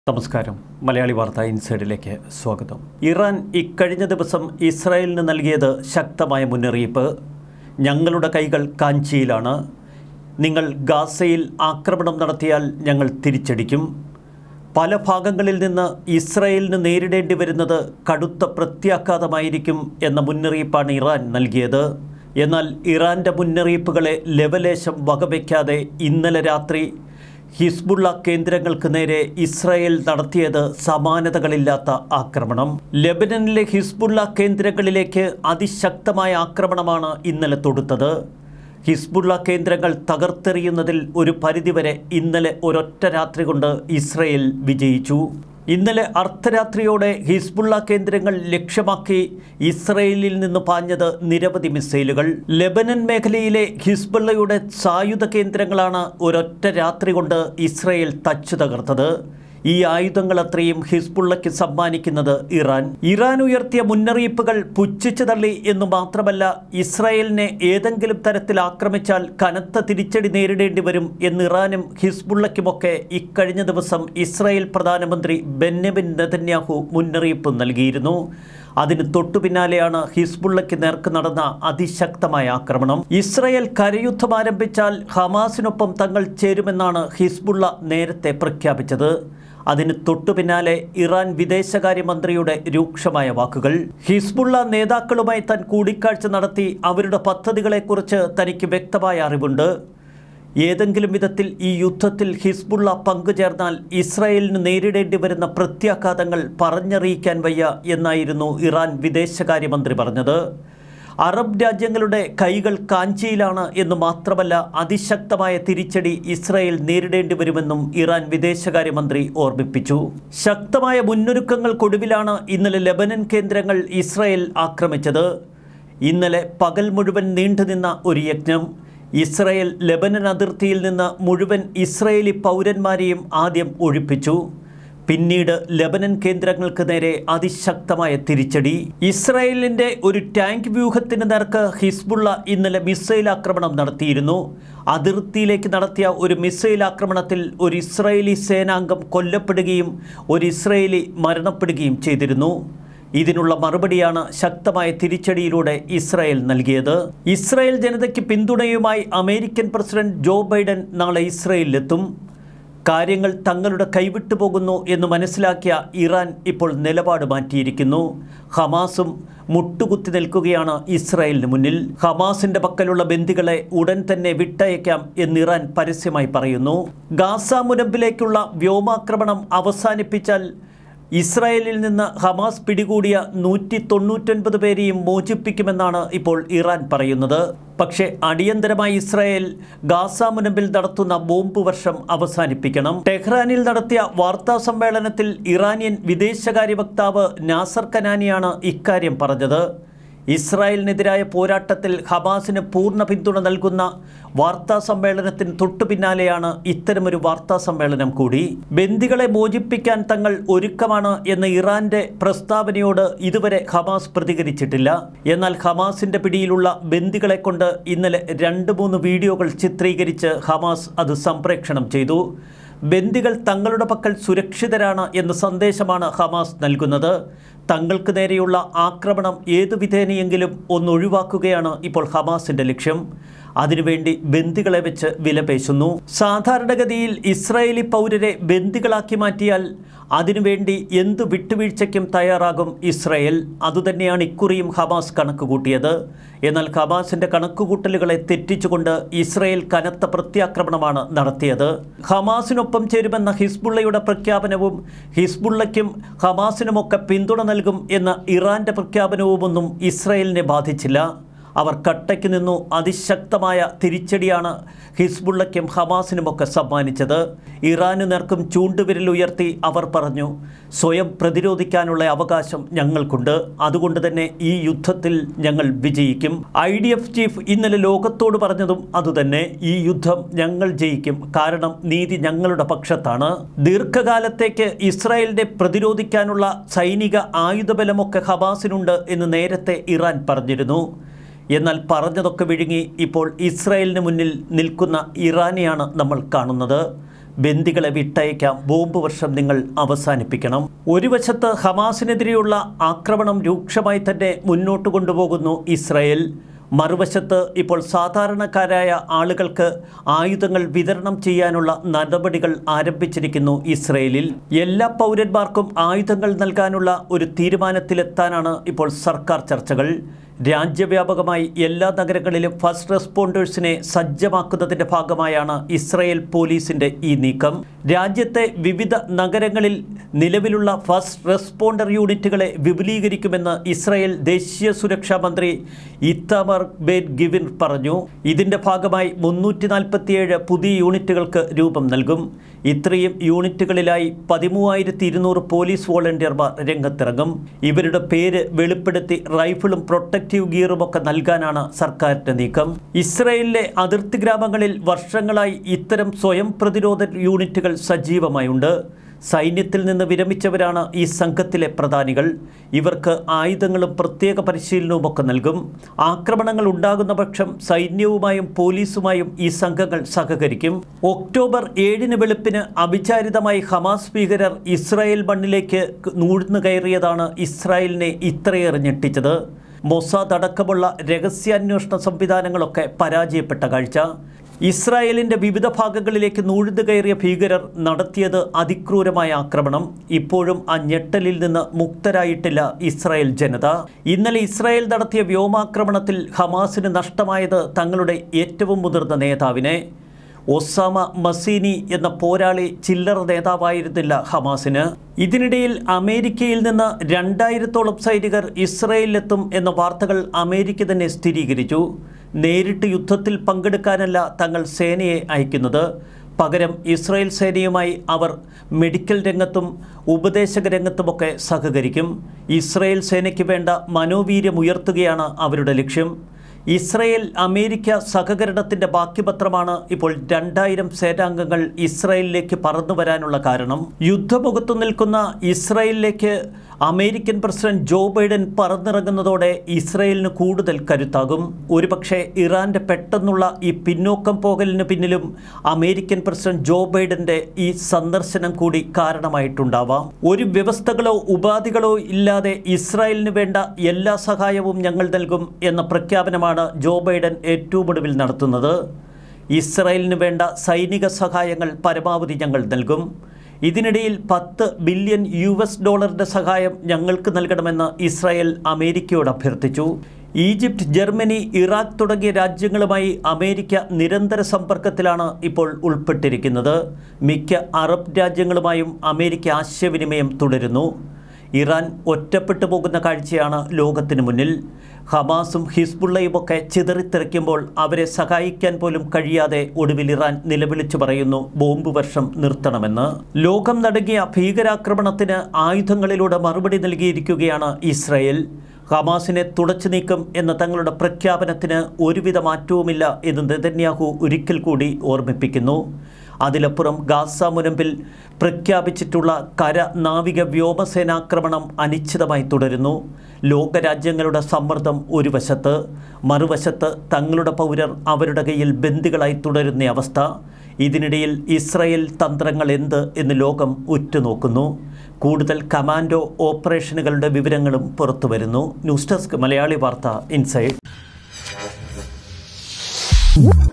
നമസ്കാരം മലയാളി വാർത്ത ഇൻസൈഡിലേക്ക് സ്വാഗതം ഇറാൻ ഇക്കഴിഞ്ഞ ദിവസം ഇസ്രായേലിന് നൽകിയത് ശക്തമായ മുന്നറിയിപ്പ് ഞങ്ങളുടെ കൈകൾ കാഞ്ചിയിലാണ് നിങ്ങൾ ഗാസയിൽ ആക്രമണം നടത്തിയാൽ ഞങ്ങൾ തിരിച്ചടിക്കും പല ഭാഗങ്ങളിൽ നിന്ന് ഇസ്രായേലിന് നേരിടേണ്ടി വരുന്നത് കടുത്ത പ്രത്യാഘാതമായിരിക്കും എന്ന മുന്നറിയിപ്പാണ് ഇറാൻ നൽകിയത് എന്നാൽ ഇറാൻ്റെ മുന്നറിയിപ്പുകളെ ലെവലേശം വകവയ്ക്കാതെ ഇന്നലെ രാത്രി ഹിസ്ബുള്ള കേന്ദ്രങ്ങൾക്ക് നേരെ ഇസ്രായേൽ നടത്തിയത് സമാനതകളില്ലാത്ത ആക്രമണം ലെബനനിലെ ഹിസ്ബുള്ള കേന്ദ്രങ്ങളിലേക്ക് അതിശക്തമായ ആക്രമണമാണ് ഇന്നലെ തൊടുത്തത് ഹിസ്ബുള്ള കേന്ദ്രങ്ങൾ തകർത്തെറിയുന്നതിൽ ഒരു പരിധിവരെ ഇന്നലെ ഒരൊറ്റ രാത്രി കൊണ്ട് ഇസ്രയേൽ വിജയിച്ചു ഇന്നലെ അർദ്ധരാത്രിയോടെ ഹിസ്ബുള്ള കേന്ദ്രങ്ങൾ ലക്ഷ്യമാക്കി ഇസ്രയേലിൽ നിന്ന് പാഞ്ഞത് നിരവധി മിസൈലുകൾ ലെബനൻ മേഖലയിലെ ഹിസ്ബുള്ളയുടെ സായുധ കേന്ദ്രങ്ങളാണ് ഒരൊറ്റ രാത്രി കൊണ്ട് ഇസ്രയേൽ തച്ചു തകർത്തത് ഈ ആയുധങ്ങൾ അത്രയും ഹിസ്ബുള്ളയ്ക്ക് സമ്മാനിക്കുന്നത് ഇറാൻ ഇറാൻ ഉയർത്തിയ മുന്നറിയിപ്പുകൾ പുച്ഛിച്ചു തള്ളി എന്നു മാത്രമല്ല ഇസ്രായേലിനെ ഏതെങ്കിലും തരത്തിൽ ആക്രമിച്ചാൽ കനത്ത തിരിച്ചടി നേരിടേണ്ടി വരും എന്ന് ഇറാനും ഹിസ്ബുള്ളയ്ക്കുമൊക്കെ ഇക്കഴിഞ്ഞ ദിവസം ഇസ്രായേൽ പ്രധാനമന്ത്രി ബെന്നബിൻ നെതന്യാഹു മുന്നറിയിപ്പ് നൽകിയിരുന്നു അതിന് തൊട്ടു പിന്നാലെയാണ് ഹിസ്ബുള്ളയ്ക്ക് നേർക്ക് നടന്ന അതിശക്തമായ ആക്രമണം ഇസ്രയേൽ കരയുദ്ധം ആരംഭിച്ചാൽ ഹമാസിനൊപ്പം തങ്ങൾ ചേരുമെന്നാണ് ഹിസ്ബുള്ള നേരത്തെ പ്രഖ്യാപിച്ചത് അതിന് തൊട്ടു പിന്നാലെ ഇറാൻ വിദേശകാര്യമന്ത്രിയുടെ രൂക്ഷമായ വാക്കുകൾ ഹിസ്ബുള്ള നേതാക്കളുമായി താൻ കൂടിക്കാഴ്ച നടത്തി അവരുടെ പദ്ധതികളെക്കുറിച്ച് തനിക്ക് വ്യക്തമായ അറിവുണ്ട് ഏതെങ്കിലും വിധത്തിൽ ഈ യുദ്ധത്തിൽ ഹിസ്ബുള്ള പങ്കുചേർന്നാൽ ഇസ്രായേലിന് നേരിടേണ്ടി വരുന്ന പ്രത്യാഘാതങ്ങൾ പറഞ്ഞറിയിക്കാൻ വയ്യ എന്നായിരുന്നു ഇറാൻ വിദേശകാര്യമന്ത്രി പറഞ്ഞത് അറബ് രാജ്യങ്ങളുടെ കൈകൾ കാഞ്ചിയിലാണ് എന്ന് മാത്രമല്ല അതിശക്തമായ തിരിച്ചടി ഇസ്രായേൽ നേരിടേണ്ടി വരുമെന്നും ഇറാൻ വിദേശകാര്യമന്ത്രി ഓർമ്മിപ്പിച്ചു ശക്തമായ മുന്നൊരുക്കങ്ങൾക്കൊടുവിലാണ് ഇന്നലെ ലെബനൻ കേന്ദ്രങ്ങൾ ഇസ്രായേൽ ആക്രമിച്ചത് ഇന്നലെ പകൽ മുഴുവൻ നീണ്ടുനിന്ന ഒരു യജ്ഞം ഇസ്രയേൽ ലെബനൻ അതിർത്തിയിൽ നിന്ന് മുഴുവൻ ഇസ്രയേലി പൗരന്മാരെയും ആദ്യം ഒഴിപ്പിച്ചു പിന്നീട് ലെബനൻ കേന്ദ്രങ്ങൾക്ക് നേരെ അതിശക്തമായ തിരിച്ചടി ഇസ്രായേലിൻ്റെ ഒരു ടാങ്ക് വ്യൂഹത്തിന് നേർക്ക് ഹിസ്ബുള്ള ഇന്നലെ മിസൈൽ ആക്രമണം നടത്തിയിരുന്നു അതിർത്തിയിലേക്ക് നടത്തിയ ഒരു മിസൈൽ ആക്രമണത്തിൽ ഒരു ഇസ്രായേലി സേനാംഗം കൊല്ലപ്പെടുകയും ഒരു ഇസ്രായേലി മരണപ്പെടുകയും ചെയ്തിരുന്നു ഇതിനുള്ള മറുപടിയാണ് ശക്തമായ തിരിച്ചടിയിലൂടെ ഇസ്രായേൽ നൽകിയത് ഇസ്രായേൽ ജനതയ്ക്ക് പിന്തുണയുമായി അമേരിക്കൻ പ്രസിഡന്റ് ജോ ബൈഡൻ നാളെ ഇസ്രായേലിലെത്തും കാര്യങ്ങൾ തങ്ങളുടെ കൈവിട്ടു പോകുന്നു എന്ന് മനസ്സിലാക്കിയ ഇറാൻ ഇപ്പോൾ നിലപാട് മാറ്റിയിരിക്കുന്നു ഹമാസും മുട്ടുകുത്തി നിൽക്കുകയാണ് ഇസ്രായേലിന് മുന്നിൽ ഹമാസിന്റെ പക്കലുള്ള ബന്ദികളെ ഉടൻ തന്നെ വിട്ടയക്കാം എന്ന് ഇറാൻ പരസ്യമായി പറയുന്നു ഗാസ മുനമ്പിലേക്കുള്ള വ്യോമാക്രമണം അവസാനിപ്പിച്ചാൽ ഇസ്രായേലിൽ നിന്ന് ഹമാസ് പിടികൂടിയ നൂറ്റി തൊണ്ണൂറ്റൊൻപത് പേരെയും മോചിപ്പിക്കുമെന്നാണ് ഇപ്പോൾ ഇറാൻ പറയുന്നത് പക്ഷേ അടിയന്തരമായി ഇസ്രായേൽ ഗാസ മുനമ്പിൽ നടത്തുന്ന ബോംബ് വർഷം അവസാനിപ്പിക്കണം ടെഹ്റാനിൽ നടത്തിയ വാർത്താ സമ്മേളനത്തിൽ ഇറാനിയൻ വിദേശകാര്യ വക്താവ് നാസർ കനാനിയാണ് ഇക്കാര്യം പറഞ്ഞത് ഇസ്രായേലിനെതിരായ പോരാട്ടത്തിൽ ഹമാസിന് പൂർണ്ണ പിന്തുണ നൽകുന്ന വാർത്താ സമ്മേളനത്തിന് തൊട്ടു പിന്നാലെയാണ് ഇത്തരമൊരു വാർത്താ സമ്മേളനം കൂടി ബന്ദികളെ മോചിപ്പിക്കാൻ തങ്ങൾ ഒരുക്കമാണ് എന്ന ഇറാന്റെ പ്രസ്താവനയോട് ഇതുവരെ ഹമാസ് പ്രതികരിച്ചിട്ടില്ല എന്നാൽ ഹമാസിന്റെ പിടിയിലുള്ള ബന്ദികളെ കൊണ്ട് ഇന്നലെ രണ്ട് മൂന്ന് വീഡിയോകൾ ചിത്രീകരിച്ച് ഹമാസ് അത് സംപ്രേക്ഷണം ചെയ്തു ബന്ദികൾ തങ്ങളുടെ പക്കൽ സുരക്ഷിതരാണ് എന്ന സന്ദേശമാണ് ഹമാസ് നൽകുന്നത് തങ്ങൾക്ക് നേരെയുള്ള ആക്രമണം ഏതു വിധേനയെങ്കിലും ഒന്ന് ഒഴിവാക്കുകയാണ് ഇപ്പോൾ ഹമാസിന്റെ ലക്ഷ്യം അതിനുവേണ്ടി ബന്ദികളെ വെച്ച് വിലപേശുന്നു സാധാരണഗതിയിൽ ഇസ്രായേലി പൗരരെ ബന്ദികളാക്കി മാറ്റിയാൽ അതിനുവേണ്ടി എന്തു വിട്ടുവീഴ്ചയ്ക്കും തയ്യാറാകും ഇസ്രായേൽ അതുതന്നെയാണ് ഇക്കുറിയും ഹമാസ് കണക്ക് കൂട്ടിയത് എന്നാൽ ഹമാസിന്റെ കണക്കുകൂട്ടലുകളെ തെറ്റിച്ചുകൊണ്ട് ഇസ്രായേൽ കനത്ത പ്രത്യാക്രമണമാണ് നടത്തിയത് ഹമാസിനൊപ്പം ചേരുമെന്ന ഹിസ്ബുള്ളയുടെ പ്രഖ്യാപനവും ഹിസ്ബുള്ളയ്ക്കും ഹമാസിനുമൊക്കെ പിന്തുണ നൽകും എന്ന ഇറാന്റെ പ്രഖ്യാപനവുമൊന്നും ഇസ്രായേലിനെ ബാധിച്ചില്ല അവർ കട്ടയ്ക്ക് നിന്നു അതിശക്തമായ തിരിച്ചടിയാണ് ഹിസ്ബുള്ളയ്ക്കും ഹമാസിനുമൊക്കെ സമ്മാനിച്ചത് ഇറാനു നേർക്കും ചൂണ്ടുവിരൽ ഉയർത്തി അവർ പറഞ്ഞു സ്വയം പ്രതിരോധിക്കാനുള്ള അവകാശം ഞങ്ങൾക്കുണ്ട് അതുകൊണ്ട് തന്നെ ഈ യുദ്ധത്തിൽ ഞങ്ങൾ വിജയിക്കും ഐ ഡി എഫ് ചീഫ് ഇന്നലെ ലോകത്തോട് പറഞ്ഞതും അതുതന്നെ ഈ യുദ്ധം ഞങ്ങൾ ജയിക്കും കാരണം നീതി ഞങ്ങളുടെ പക്ഷത്താണ് ദീർഘകാലത്തേക്ക് ഇസ്രായേലിനെ പ്രതിരോധിക്കാനുള്ള സൈനിക ആയുധബലമൊക്കെ ഹമാസിനുണ്ട് എന്ന് നേരത്തെ ഇറാൻ പറഞ്ഞിരുന്നു എന്നാൽ പറഞ്ഞതൊക്കെ വിഴുങ്ങി ഇപ്പോൾ ഇസ്രായേലിന് മുന്നിൽ നിൽക്കുന്ന ഇറാനെയാണ് നമ്മൾ കാണുന്നത് ബന്ദികളെ വിട്ടയക്കാം ബോംബ് വർഷം നിങ്ങൾ അവസാനിപ്പിക്കണം ഒരു വശത്ത് ഹമാസിനെതിരെയുള്ള ആക്രമണം രൂക്ഷമായി തന്നെ മുന്നോട്ട് കൊണ്ടുപോകുന്നു ഇസ്രായേൽ മറുവശത്ത് ഇപ്പോൾ സാധാരണക്കാരായ ആളുകൾക്ക് ആയുധങ്ങൾ വിതരണം ചെയ്യാനുള്ള നടപടികൾ ആരംഭിച്ചിരിക്കുന്നു ഇസ്രയേലിൽ എല്ലാ പൗരന്മാർക്കും ആയുധങ്ങൾ നൽകാനുള്ള ഒരു തീരുമാനത്തിലെത്താനാണ് ഇപ്പോൾ സർക്കാർ ചർച്ചകൾ രാജ്യവ്യാപകമായി എല്ലാ നഗരങ്ങളിലും ഫസ്റ്റ് റെസ്പോണ്ടേഴ്സിനെ സജ്ജമാക്കുന്നതിൻ്റെ ഭാഗമായാണ് ഇസ്രയേൽ പോലീസിൻ്റെ ഈ നീക്കം രാജ്യത്തെ വിവിധ നഗരങ്ങളിൽ നിലവിലുള്ള ഫസ്റ്റ് റെസ്പോണ്ടർ യൂണിറ്റുകളെ വിപുലീകരിക്കുമെന്ന് ഇസ്രയേൽ ദേശീയ സുരക്ഷാ മന്ത്രി ഇത്തമർ ബേൻ ഗിവിൻ പറഞ്ഞു ഇതിൻ്റെ ഭാഗമായി മുന്നൂറ്റി നാൽപ്പത്തിയേഴ് പുതിയ യൂണിറ്റുകൾക്ക് രൂപം നൽകും ഇത്രയും യൂണിറ്റുകളിലായി പതിമൂവായിരത്തി ഇരുന്നൂറ് പോലീസ് വോളണ്ടിയർമാർ രംഗത്തിറങ്ങും ഇവരുടെ പേര് വെളിപ്പെടുത്തി റൈഫിളും പ്രൊട്ടക്റ്റീവ് ഗിയറും ഒക്കെ നൽകാനാണ് സർക്കാരിന്റെ നീക്കം ഇസ്രയേലിലെ അതിർത്തി ഗ്രാമങ്ങളിൽ വർഷങ്ങളായി ഇത്തരം സ്വയം പ്രതിരോധ യൂണിറ്റുകൾ സജീവമായുണ്ട് സൈന്യത്തിൽ നിന്ന് വിരമിച്ചവരാണ് ഈ സംഘത്തിലെ പ്രധാനികൾ ഇവർക്ക് ആയുധങ്ങളും പ്രത്യേക പരിശീലനവും ഒക്കെ നൽകും ആക്രമണങ്ങൾ ഉണ്ടാകുന്ന പക്ഷം സൈന്യവുമായും പോലീസുമായും ഈ സംഘങ്ങൾ സഹകരിക്കും ഒക്ടോബർ ഏഴിന് വെളുപ്പിന് അവിചാരിതമായി ഹമാസ് ഭീകരർ ഇസ്രായേൽ മണ്ണിലേക്ക് നൂഴ്ന്നു കയറിയതാണ് ഇസ്രായേലിനെ ഇത്രയേറെ ഞെട്ടിച്ചത് മൊസാദ് അടക്കമുള്ള രഹസ്യാന്വേഷണ സംവിധാനങ്ങളൊക്കെ പരാജയപ്പെട്ട കാഴ്ച ഇസ്രായേലിൻ്റെ വിവിധ ഭാഗങ്ങളിലേക്ക് നൂഴ്ന്നു കയറിയ ഭീകരർ നടത്തിയത് അതിക്രൂരമായ ആക്രമണം ഇപ്പോഴും ആ ഞെട്ടലിൽ നിന്ന് മുക്തരായിട്ടില്ല ഇസ്രായേൽ ജനത ഇന്നലെ ഇസ്രായേൽ നടത്തിയ വ്യോമാക്രമണത്തിൽ ഹമാസിന് നഷ്ടമായത് തങ്ങളുടെ ഏറ്റവും മുതിർന്ന നേതാവിനെ ഒസാമ മസീനി എന്ന പോരാളി ചില്ലറ നേതാവായിരുന്നില്ല ഹമാസിന് ഇതിനിടയിൽ അമേരിക്കയിൽ നിന്ന് രണ്ടായിരത്തോളം സൈനികർ ഇസ്രയേലിലെത്തും എന്ന വാർത്തകൾ അമേരിക്ക തന്നെ സ്ഥിരീകരിച്ചു നേരിട്ട് യുദ്ധത്തിൽ പങ്കെടുക്കാനല്ല തങ്ങൾ സേനയെ അയക്കുന്നത് പകരം ഇസ്രായേൽ സേനയുമായി അവർ മെഡിക്കൽ രംഗത്തും ഉപദേശക രംഗത്തുമൊക്കെ സഹകരിക്കും ഇസ്രായേൽ സേനയ്ക്ക് വേണ്ട മനോവീര്യം ഉയർത്തുകയാണ് അവരുടെ ലക്ഷ്യം ഇസ്രയേൽ അമേരിക്ക സഹകരണത്തിൻ്റെ ബാക്കിപത്രമാണ് ഇപ്പോൾ രണ്ടായിരം സേനാംഗങ്ങൾ ഇസ്രയേലിലേക്ക് പറന്നു വരാനുള്ള കാരണം യുദ്ധമുഖത്തു നിൽക്കുന്ന ഇസ്രയേലിലേക്ക് അമേരിക്കൻ പ്രസിഡന്റ് ജോ ബൈഡൻ പറന്നിറങ്ങുന്നതോടെ ഇസ്രയേലിന് കൂടുതൽ കരുത്താകും ഒരുപക്ഷെ ഇറാന്റെ പെട്ടെന്നുള്ള ഈ പിന്നോക്കം പോകലിന് പിന്നിലും അമേരിക്കൻ പ്രസിഡന്റ് ജോ ബൈഡന്റെ ഈ സന്ദർശനം കൂടി കാരണമായിട്ടുണ്ടാവാം ഒരു വ്യവസ്ഥകളോ ഉപാധികളോ ഇല്ലാതെ ഇസ്രായേലിന് വേണ്ട എല്ലാ സഹായവും ഞങ്ങൾ നൽകും എന്ന പ്രഖ്യാപനമാണ് ജോ ബൈഡൻ ഏറ്റവും ഒടുവിൽ നടത്തുന്നത് ഇസ്രായേലിന് വേണ്ട സൈനിക സഹായങ്ങൾ പരമാവധി ഞങ്ങൾ നൽകും ഇതിനിടയിൽ പത്ത് ബില്യൺ യു എസ് ഡോളറിൻ്റെ സഹായം ഞങ്ങൾക്ക് നൽകണമെന്ന് ഇസ്രായേൽ അമേരിക്കയോട് അഭ്യർത്ഥിച്ചു ഈജിപ്ത് ജർമ്മനി ഇറാഖ് തുടങ്ങിയ രാജ്യങ്ങളുമായി അമേരിക്ക നിരന്തര സമ്പർക്കത്തിലാണ് ഇപ്പോൾ ഉൾപ്പെട്ടിരിക്കുന്നത് മിക്ക അറബ് രാജ്യങ്ങളുമായും അമേരിക്ക ആശയവിനിമയം തുടരുന്നു ഇറാൻ ഒറ്റപ്പെട്ടു പോകുന്ന കാഴ്ചയാണ് ലോകത്തിന് മുന്നിൽ ഹമാസും ഹിസ്ബുള്ളയുമൊക്കെ ചിതറിത്തെറിക്കുമ്പോൾ അവരെ സഹായിക്കാൻ പോലും കഴിയാതെ ഒടുവിൽ ഇറാൻ നിലവിളിച്ചു പറയുന്നു ബോംബ് വർഷം നിർത്തണമെന്ന് ലോകം നടുങ്ങിയ ഭീകരാക്രമണത്തിന് ആയുധങ്ങളിലൂടെ മറുപടി നൽകിയിരിക്കുകയാണ് ഇസ്രായേൽ ഹമാസിനെ തുടച്ചു നീക്കും എന്ന തങ്ങളുടെ പ്രഖ്യാപനത്തിന് ഒരുവിധ മാറ്റവുമില്ല എന്ന് നെതന്യാഹു ഒരിക്കൽ കൂടി ഓർമ്മിപ്പിക്കുന്നു അതിലപ്പുറം ഗാസ മുനമ്പിൽ പ്രഖ്യാപിച്ചിട്ടുള്ള കര നാവിക വ്യോമസേനാക്രമണം അനിശ്ചിതമായി തുടരുന്നു ലോകരാജ്യങ്ങളുടെ സമ്മർദ്ദം ഒരു വശത്ത് മറുവശത്ത് തങ്ങളുടെ പൗരർ അവരുടെ കയ്യിൽ ബന്ദികളായി തുടരുന്ന അവസ്ഥ ഇതിനിടയിൽ ഇസ്രയേൽ തന്ത്രങ്ങൾ എന്ത് എന്ന് ലോകം ഉറ്റുനോക്കുന്നു കൂടുതൽ കമാൻഡോ ഓപ്പറേഷനുകളുടെ വിവരങ്ങളും പുറത്തുവരുന്നു ന്യൂസ് ഡെസ്ക് മലയാളി വാർത്ത ഇൻസൈഡ്